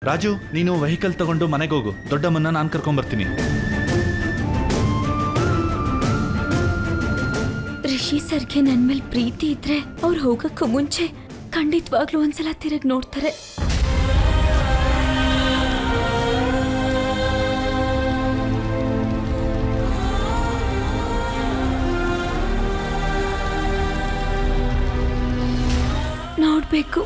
ರಾಜು ನೀನು ವೆಹಿಕಲ್ ತಗೊಂಡು ಮನೆಗೆ ಹೋಗು ದೊಡ್ಡಮ್ಮನ್ನ ನಾನು ಕರ್ಕೊಂಬರ್ತೀನಿ ರಿಷಿ ಸರ್ಗೆ ನನ್ ಮೇಲೆ ಪ್ರೀತಿ ಇದ್ರೆ ಅವ್ರು ಹೋಗಕ್ಕೂ ಮುಂಚೆ ಖಂಡಿತವಾಗ್ಲೂ ಒಂದ್ಸಲ ತಿರುಗಿ ನೋಡ್ತಾರೆ ನೋಡ್ಬೇಕು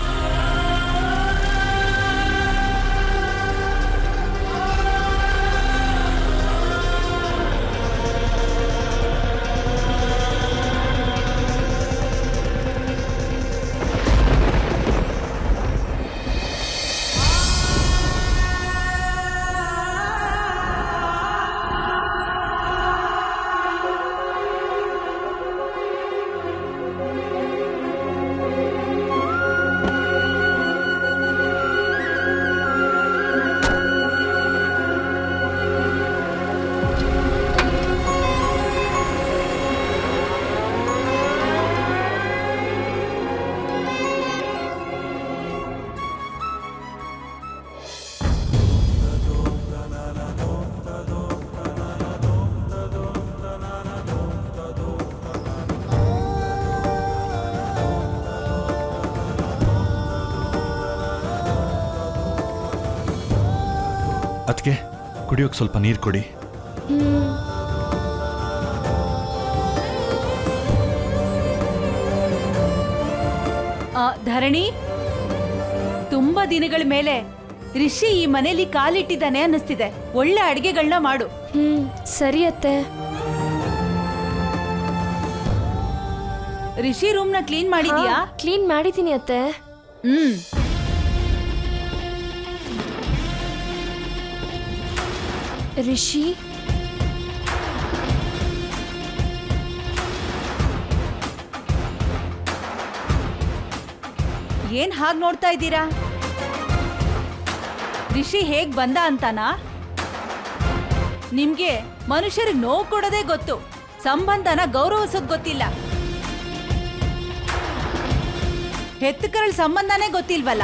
ಅದಕ್ಕೆ ಕುಡಿಯೋಕೆ ಸ್ವಲ್ಪ ನೀರು ಕೊಡಿ ಆ, ಧರಣಿ ತುಂಬಾ ದಿನಗಳ ಮೇಲೆ ರಿಷಿ ಈ ಮನೇಲಿ ಕಾಲಿಟ್ಟಿದ್ದಾನೆ ಅನ್ನಿಸ್ತಿದೆ ಒಳ್ಳೆ ಅಡಿಗೆಗಳನ್ನ ಮಾಡು ಹ್ಮ್ ಸರಿ ಅತ್ತೆ ರಿಷಿ ರೂಮ್ ನ ಕ್ಲೀನ್ ಮಾಡಿದ್ಯಾ ಕ್ಲೀನ್ ಮಾಡಿದ್ದೀನಿ ಅತ್ತೆ ಹ್ಮ್ ರಿಷಿ ಏನ್ ಹಾಗ್ ನೋಡ್ತಾ ಇದ್ದೀರಾ ರಿಷಿ ಹೇಗ್ ಬಂದ ಅಂತಾನಾ ನಿಮ್ಗೆ ಮನುಷ್ಯರಿಗೆ ನೋವು ಕೊಡೋದೇ ಗೊತ್ತು ಸಂಬಂಧನ ಗೌರವಿಸೋದ್ ಗೊತ್ತಿಲ್ಲ ಹೆತ್ತಕರಳ ಸಂಬಂಧನೇ ಗೊತ್ತಿಲ್ವಲ್ಲ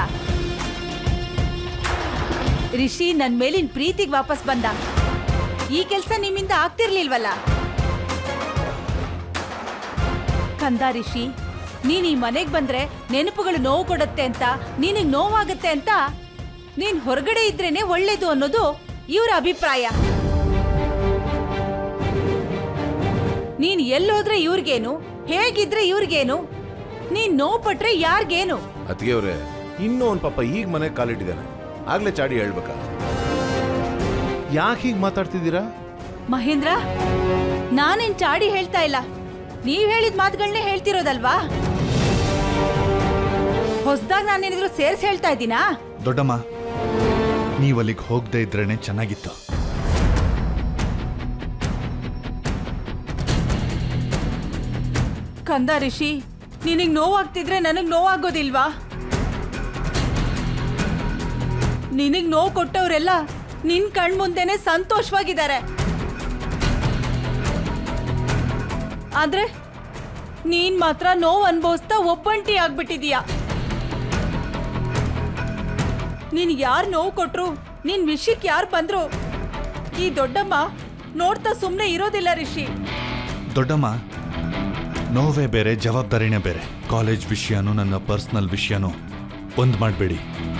ರಿಷಿ ನನ್ ಮೇಲಿನ ಪ್ರೀತಿಗೆ ವಾಪಸ್ ಬಂದ ಈ ಕೆಲ್ಸ ನಿಮ್ಮಿಂದ ಆಗ್ತಿರ್ಲಿಲ್ವಲ್ಲ ಕಂದ ರಿಷಿ ನೀನ್ ಈ ಮನೆಗ್ ಬಂದ್ರೆ ನೆನಪುಗಳು ನೋವು ಕೊಡುತ್ತೆ ಅಂತ ನಿನಗ್ ನೋವಾಗತ್ತೆ ಅಂತ ನೀನ್ ಹೊರಗಡೆ ಇದ್ರೇನೆ ಒಳ್ಳೇದು ಅನ್ನೋದು ಇವ್ರ ಅಭಿಪ್ರಾಯ ನೀನ್ ಎಲ್ಲೋದ್ರೆ ಇವ್ರಿಗೇನು ಹೇಗಿದ್ರೆ ಇವ್ರಿಗೇನು ನೀನ್ ನೋವು ಪಟ್ರೆ ಯಾರ್ಗೇನು ಅತ್ತಿಗೆ ಅವ್ರೆ ಇನ್ನೂ ಒಂದ್ ಪಾಪ ಈಗ ಮನೆ ಕಾಲಿಟ್ಟಿದ್ದಾನೆ ಆಗ್ಲೇ ಚಾಡಿ ಹೇಳ್ಬೇಕಾ ಯಾಕೆ ಹೀಗೆ ಮಾತಾಡ್ತಿದ್ದೀರಾ ಮಹೇಂದ್ರ ನಾನೇನ್ ಚಾಡಿ ಹೇಳ್ತಾ ಇಲ್ಲ ನೀವ್ ಹೇಳಿದ ಮಾತುಗಳನ್ನೇ ಹೇಳ್ತಿರೋದಲ್ವಾ ಹೊಸ್ದಾಗ್ ನಾನೇನಿದ್ರು ಸೇರ್ಸ್ ಹೇಳ್ತಾ ಇದ್ದೀನಾ ದೊಡ್ಡಮ್ಮ ನೀವು ಅಲ್ಲಿಗೆ ಹೋಗದೆ ಇದ್ರೇನೆ ಚೆನ್ನಾಗಿತ್ತು ಕಂದ ರಿಷಿ ನಿನಗ್ ನೋವಾಗ್ತಿದ್ರೆ ನನಗ್ ನೋವಾಗೋದಿಲ್ವಾ ನಿನಗ್ ನೋವು ಕೊಟ್ಟವ್ರೆಲ್ಲ ನಿನ್ ಕಣ್ ಮುಂದೆನೆ ಸಂತೋಷವಾಗಿದ್ದಾರೆ ಆದ್ರೆ ನೀನ್ ಮಾತ್ರ ನೋವು ಅನ್ಭವಿಸ್ತಾ ಒಬ್ಬಂಟಿ ಆಗ್ಬಿಟ್ಟಿದೀಯ ನೀನ್ ಯಾರ್ ನೋವು ಕೊಟ್ರು ನಿನ್ ವಿಷಯಕ್ಕೆ ಯಾರು ಬಂದ್ರು ಈ ದೊಡ್ಡಮ್ಮ ನೋಡ್ತಾ ಸುಮ್ನೆ ಇರೋದಿಲ್ಲ ರಿಷಿ ದೊಡ್ಡಮ್ಮ ನೋವೇ ಬೇರೆ ಜವಾಬ್ದಾರಿನೇ ಬೇರೆ ಕಾಲೇಜ್ ವಿಷಯನೂ ನನ್ನ ಪರ್ಸ್ನಲ್ ವಿಷಯನೂ ಒಂದು ಮಾಡಬೇಡಿ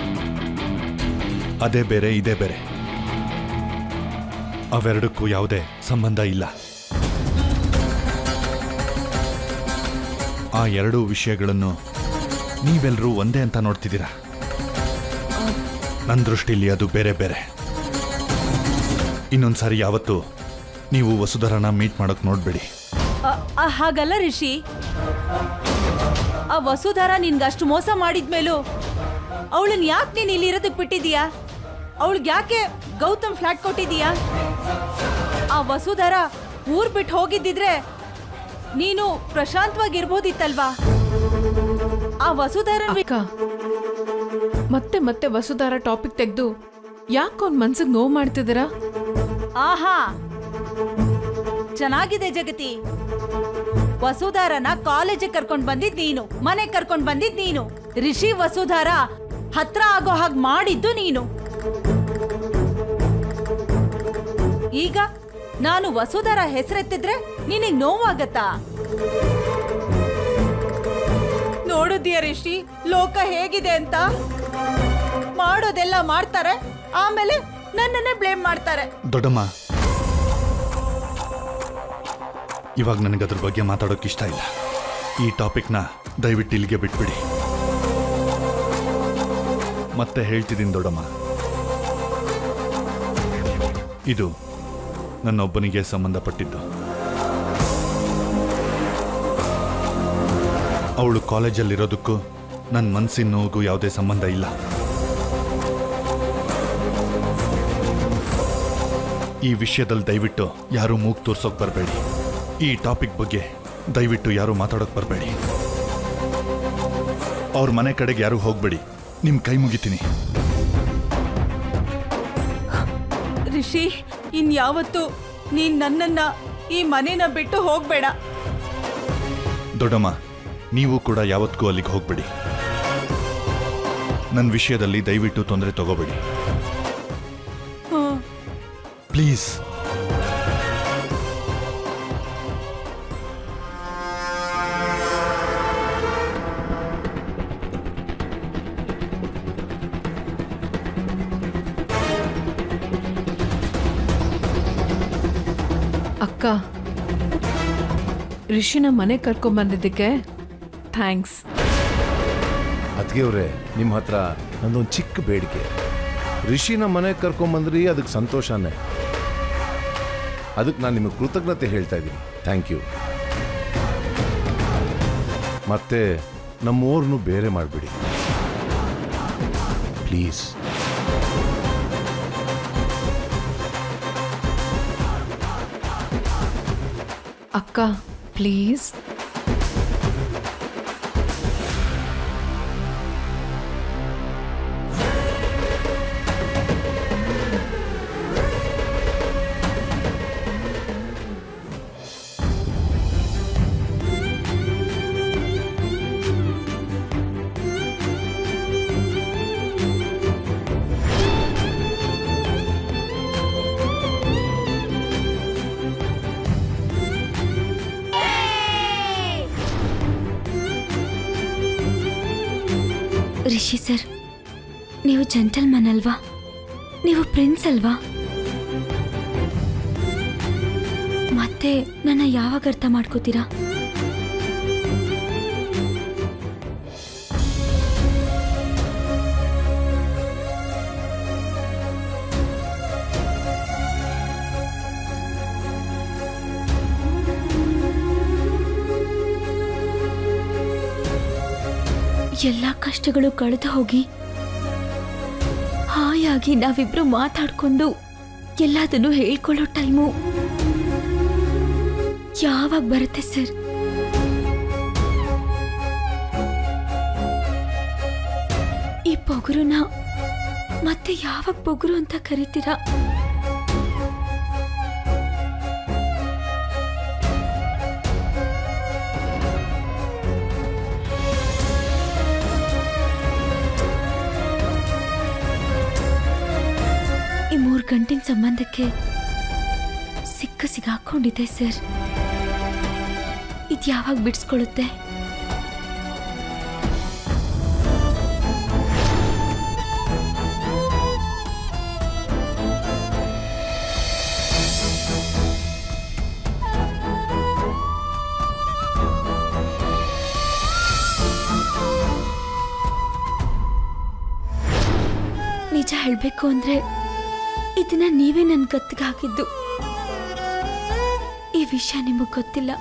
ಅದೇ ಬೇರೆ ಇದೇ ಬೇರೆ ಅವೆರಡಕ್ಕೂ ಯಾವುದೇ ಸಂಬಂಧ ಇಲ್ಲ ಆ ಎರಡೂ ವಿಷಯಗಳನ್ನು ನೀವೆಲ್ಲರೂ ಒಂದೇ ಅಂತ ನೋಡ್ತಿದ್ದೀರಾ ನನ್ನ ದೃಷ್ಟಿಲಿ ಅದು ಬೇರೆ ಬೇರೆ ಇನ್ನೊಂದ್ಸಾರಿ ಯಾವತ್ತೂ ನೀವು ವಸುಧರನ ಮೀಟ್ ಮಾಡೋಕೆ ನೋಡಬೇಡಿ ಅ- ಅ- ಹಾಗಲ್ಲ ರಿಷಿ ಆ ವಸುಧಾರ ನಿನ್ಗಷ್ಟು ಮೋಸ ಮಾಡಿದ್ಮೇಲೂ ಅವಳನ್ನ ಯಾಕೆ ನೀನ್ ಇಲ್ಲಿ ಇರೋದಕ್ಕೆ ಬಿಟ್ಟಿದೀಯಾ ಅವಳಿಗೆ ಯಾಕೆ ಗೌತಮ್ ಫ್ಲಾಟ್ ಕೊಟ್ಟಿದೀಯಾ ಆ ವಸುಧಾರ ಊರ್ ಬಿಟ್ಟು ಹೋಗಿದ್ದಿದ್ರೆ ನೀನು ಪ್ರಶಾಂತವಾಗಿರ್ಬೋದಿತ್ತಲ್ವಾ ಆ ವಸುಧಾರ ಅಕ್ಕ ಮತ್ತೆ ಮತ್ತೆ ವಸುಧಾರ ಟಾಪಿಕ್ ತೆಗೆದು ಯಾಕೆ ಅವ್ನ ಮನ್ಸಿಗೆ ನೋವು ಮಾಡ್ತಿದ್ದೀರಾ ಆಹಾ ಚೆನ್ನಾಗಿದೆ ಜಗತಿ ವಸುಧಾರನ ಕಾಲೇಜಿಗೆ ಕರ್ಕೊಂಡ್ ಬಂದಿದ್ ನೀನು ಮನೆಗ್ ಕರ್ಕೊಂಡ್ ಬಂದಿದ್ ನೀನು ರಿಷಿ ವಸುಧಾರ ಹತ್ರ ಆಗೋ ಹಾಗೆ ಮಾಡಿದ್ದು ನೀನು ಈಗ ನಾನು ವಸುಧರ ಹೆಸರೆತ್ತಿದ್ರೆ ನಿನಗ್ ನೋವಾಗತ್ತಾ ನೋಡಿದ್ಯಾ ರಿಷಿ ಲೋಕ ಹೇಗಿದೆ ಅಂತ ಮಾಡೋದೆಲ್ಲ ಮಾಡ್ತಾರೆ ಆಮೇಲೆ ನನ್ನನ್ನೇ ಬ್ಲೇಮ್ ಮಾಡ್ತಾರೆ ದೊಡ್ಡಮ್ಮ ಇವಾಗ ನನಗೆ ಅದ್ರ ಬಗ್ಗೆ ಮಾತಾಡೋಕೆ ಇಷ್ಟ ಇಲ್ಲ ಈ ಟಾಪಿಕ್ನ ದಯವಿಟ್ಟು ಇಲ್ಲಿಗೆ ಬಿಟ್ಬಿಡಿ ಮತ್ತೆ ಹೇಳ್ತಿದ್ದೀನಿ ದೊಡ್ಡಮ್ಮ ಇದು ನನ್ನೊಬ್ಬನಿಗೆ ಸಂಬಂಧಪಟ್ಟಿದ್ದು ಅವಳು ಕಾಲೇಜಲ್ಲಿರೋದಕ್ಕೂ ನನ್ನ ಮನಸ್ಸಿನ ನೋವಿಗೂ ಯಾವುದೇ ಸಂಬಂಧ ಇಲ್ಲ ಈ ವಿಷಯದಲ್ಲಿ ದಯವಿಟ್ಟು ಯಾರೂ ಮೂಗ್ ತೋರ್ಸೋಕ್ ಬರಬೇಡಿ ಈ ಟಾಪಿಕ್ ಬಗ್ಗೆ ದಯವಿಟ್ಟು ಯಾರೂ ಮಾತಾಡೋಕ್ ಬರಬೇಡಿ ಅವ್ರ ಮನೆ ಕಡೆಗೆ ಯಾರೂ ಹೋಗ್ಬೇಡಿ ನಿಮ್ ಕೈ ಮುಗಿತೀನಿ ರಿಷಿ ಇನ್ಯಾವತ್ತು ನೀನ್ ನನ್ನನ್ನ ಈ ಮನೇನ ಬಿಟ್ಟು ಹೋಗ್ಬೇಡ ದೊಡ್ಡಮ್ಮ ನೀವು ಕೂಡ ಯಾವತ್ತಿಗೂ ಅಲ್ಲಿಗೆ ಹೋಗ್ಬೇಡಿ ನನ್ನ ವಿಷಯದಲ್ಲಿ ದಯವಿಟ್ಟು ತೊಂದರೆ ತಗೋಬೇಡಿ ಹ್ಮ್. ಪ್ಲೀಸ್ ಅಕ್ಕ ರಿಷಿನ ಮನೆ ಕರ್ಕೊಂಬಂದಿದ್ದಕ್ಕೆ ಥ್ಯಾಂಕ್ಸ್ ಅದಕ್ಕೆ ಅವ್ರೆ ನಿಮ್ಮ ಹತ್ರ ನಂದೊಂದು ಚಿಕ್ಕ ಬೇಡಿಕೆ ರಿಷಿನ ಮನೆಗೆ ಕರ್ಕೊಂಬಂದ್ರಿ ಅದಕ್ಕೆ ಸಂತೋಷನೇ ಅದಕ್ಕೆ ನಾನು ನಿಮಗೆ ಕೃತಜ್ಞತೆ ಹೇಳ್ತಾ ಇದ್ದೀನಿ ಥ್ಯಾಂಕ್ ಯು ಮತ್ತೆ ನಮ್ಮೂರನ್ನು ಬೇರೆ ಮಾಡಿಬಿಡಿ ಪ್ಲೀಸ್ ಅಕ್ಕ ಪ್ಲೀಸ್ ರಿಷಿ ಸರ್ ನೀವು ಜೆಂಟಲ್ಮನ್ ಅಲ್ವಾ ನೀವು ಪ್ರಿನ್ಸ್ ಅಲ್ವಾ ಮತ್ತೆ ನನ್ನ ಯಾವಾಗ ಅರ್ಥ ಮಾಡ್ಕೋತೀರಾ ಎಲ್ಲ ಕಷ್ಟಗಳು ಕಳೆದು ಹೋಗಿ ಹಾಯಾಗಿ ನಾವಿಬ್ರು ಮಾತಾಡ್ಕೊಂಡು ಎಲ್ಲದನ್ನು ಹೇಳ್ಕೊಳ್ಳೋ ಟೈಮು ಯಾವಾಗ ಬರುತ್ತೆ ಸರ್ ಈ ಪೊಗರುನ ಮತ್ತೆ ಯಾವಾಗ ಪೊಗರು ಅಂತ ಕರಿತೀರಾ ಈ ಮೂರು ಗಂಟಿನ ಸಂಬಂಧಕ್ಕೆ ಸಿಕ್ಕ ಸಿಗಾಕೊಂಡಿದೆ ಸರ್ ಇದು ಯಾವಾಗ ಬಿಡಿಸ್ಕೊಳ್ಳುತ್ತೆ ನಿಜ ಹೇಳಬೇಕು ಅಂದ್ರೆ ಇದನ್ನ ನೀವೇ ನನ್ನ ಗತ್ತಿಗೆ ಹಾಕಿದ್ದು ಈ ವಿಷಯ ನಿಮಗೆ ಗೊತ್ತಿಲ್ಲ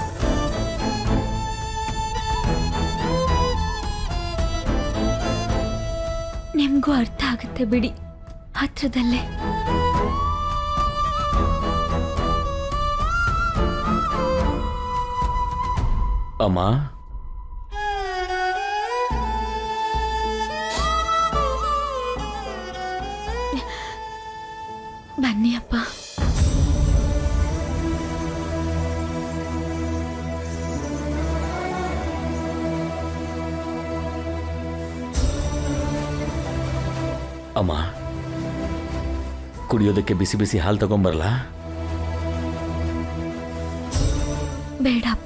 ನಿಮ್ಗೂ ಅರ್ಥ ಆಗುತ್ತೆ ಬಿಡಿ ಹತ್ರದಲ್ಲೇ ಅಮ್ಮ ಬನ್ನಿ ಅಪ್ಪ ಅಮ್ಮ ಕುಡಿಯೋದಕ್ಕೆ ಬಿಸಿ ಬಿಸಿ ಹಾಲು ತಗೊಂಬರಲ್ಲ ಬೇಡ ಅಪ್ಪ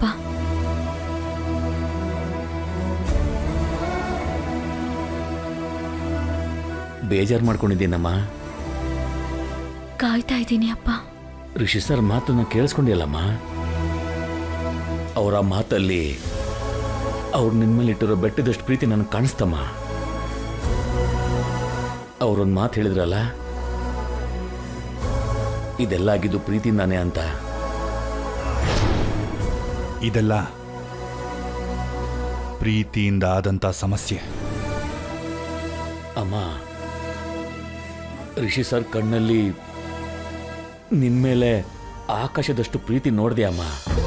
ಬೇಜಾರು ಮಾಡ್ಕೊಂಡಿದ್ದೀನಮ್ಮ ಕಾಯ್ತಾ ಇದ್ದೀನಿ ಅಪ್ಪ ರಿಷಿ ಸರ್ ಮಾತನ್ನ ಕೇಳಿಸ್ಕೊಂಡಿಲ್ಲಮ್ಮ ಅವರ ಮಾತಲ್ಲಿ ಅವ್ರು ನಿನ್ಮೇಲಿಟ್ಟಿರೋ ಬೆಟ್ಟದಷ್ಟು ಪ್ರೀತಿ ನನಗೆ ಕಾಣಿಸ್ತಮ್ಮ ಅವರೊಂದು ಮಾತು ಹೇಳಿದ್ರಲ್ಲ ಇದೆಲ್ಲ ಆಗಿದ್ದು ಪ್ರೀತಿಯಿಂದಾನೆ ಅಂತ ಇದೆಲ್ಲ ಪ್ರೀತಿಯಿಂದ ಆದಂಥ ಸಮಸ್ಯೆ ಅಮ್ಮ ರಿಷಿ ಸರ್ ಕಣ್ಣಲ್ಲಿ ನಿನ್ಮೇಲೆ ಆಕಾಶದಷ್ಟು ಪ್ರೀತಿ ನೋಡಿದೆ ಅಮ್ಮ